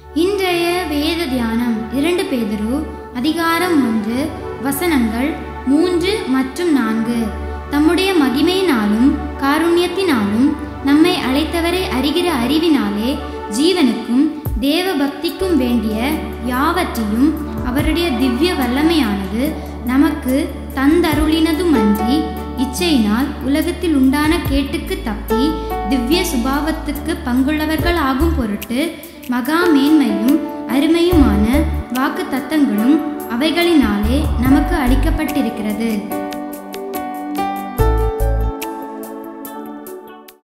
இன்றைய வேத தியானம் இரண்டு பேதுரு அதிகாரம் ஒன்று வசனங்கள் மூன்று மற்றும் நான்கு தம்முடைய மகிமையினாலும் காருண்யத்தினாலும் நம்மை அழைத்தவரை அறிகிற அறிவினாலே ஜீவனுக்கும் தேவ பக்திக்கும் வேண்டிய யாவற்றையும் அவருடைய திவ்ய வல்லமையானது நமக்கு தந்தருளினதுமன்றி இச்சையினால் உலகத்தில் உண்டான கேட்டுக்கு தப்பி திவ்ய சுபாவத்துக்கு பங்குள்ளவர்கள் ஆகும் பொருட்டு மகா மேன்மையும் அருமையுமான வாக்கு தத்தங்களும் அவைகளினாலே நமக்கு அளிக்கப்பட்டிருக்கிறது